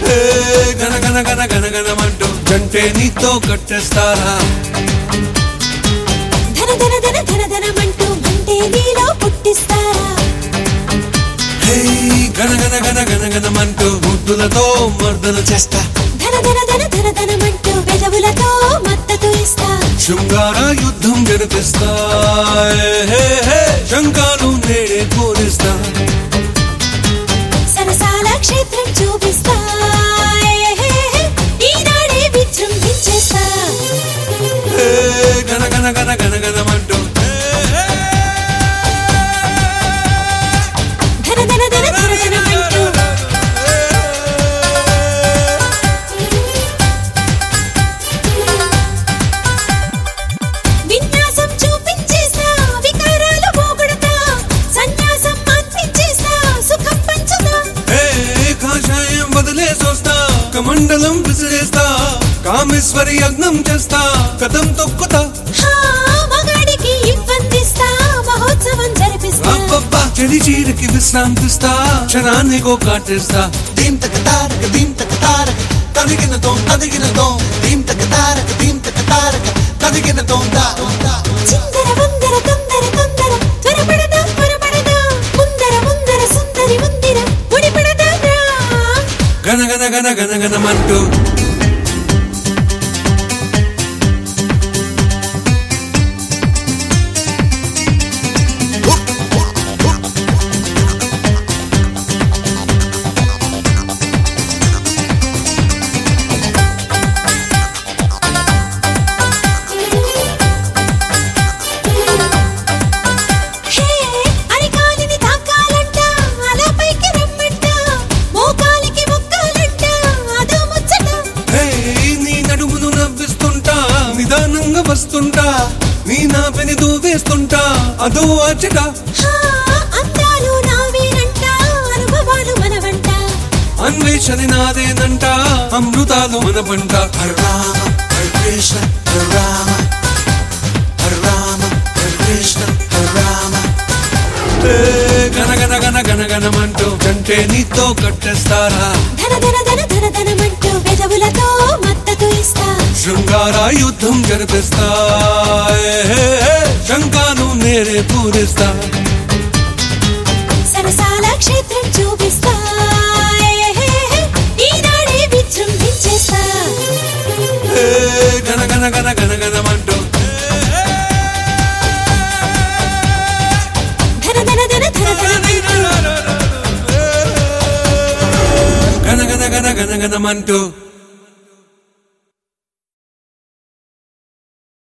ఏ గన గన గన గన గనమంటూ గంటే నీతో కట్టేస్తారా ధన ధన ధన ధన ధనమంటూ అంటే నీలో పుట్టిస్తారా హే గన గన గన గన గనమంటూ ముద్దులతో మర్దన చేస్తా ధన ధన ధన ధన ధనమంటూ పెదవులతో మద్దతు ఇస్తా శృంగార యుద్ధం జరిపిస్తా ఏ హే హే శంకాలు నేడే పూరిస్తా సరసాల క్షేత్రం చూపిస్తా ఏ హే హే, ఈనాడే విజృంభించేస్తా ఏ గన గన గన గన గనమంటూ ధన ధన ధన ధన ధనమంటూ విన్యాసం చూపించేస్తా వికారాలు పోగొడతా సన్యాసం అనిపించేస్తా సుఖం పంచుతా ఏ కాషాయం వదిలేసొస్తా కమండలం విసిరేస్తా కామేశ్వరి యజ్ఞం చేస్తా కథం తొక్కుతా హా, మగాడికి ఇబ్బందిస్తా మహోత్సవం జరిపిస్తా అబ్బబ్బా చెడి చీరకి విశ్రాంతిస్తా క్షణాన్ని గో కాటేస్తా దీం తక తారక దీం తక తారక తదిగిన తోం తదిగిన తోం దీం తక తారక దీం తక తారక తదిగిన తోం దా తోం దా చిందర వందర తొందర తొందర త్వరపడదా త్వరపడదా ముందర ముందర సుందరి ముందిర ముడిపడదా రా. గన గన గన గన గనమంటూ హే, అరికాలిని తాకాలంట అలా పైకి రమ్మంట మోకాలికి మొక్కాలంట అదో ముచ్చట హే నీ నడుమును నవ్విస్తుంటా నిదానంగా వస్తుంటా నీ నాపెని దూవేస్తుంటా అదో అచ్చట హా, అందాలు నావేనంట అనుభవాలు మనవంట అన్వేషణ నాదేనంట అమృతాలు మన పంట హర రామ హర కృష్ణ హర రామ హర రామ హర కృష్ణ హర రామ ఏ గన గన గన గన గనమంటూ కంటే నీతో కట్టేస్తారా ధన ధన ధన ధన ధనమంటూ పెదవులతో మద్దతు ఇస్తా శృంగార యుద్ధం జరిపిస్తా ఏ హే హే, శంకాను నేనే పూరిస్తా సరసాల క్షేత్రం చూపిస్తా ఏ హే హే, ఈనాడే విజృంభించేస్తా ఏ గన గన గన గన గనమంటూ ధన ధన ధన ధన ధనమంటూ గన గన గన గన గనమంటూ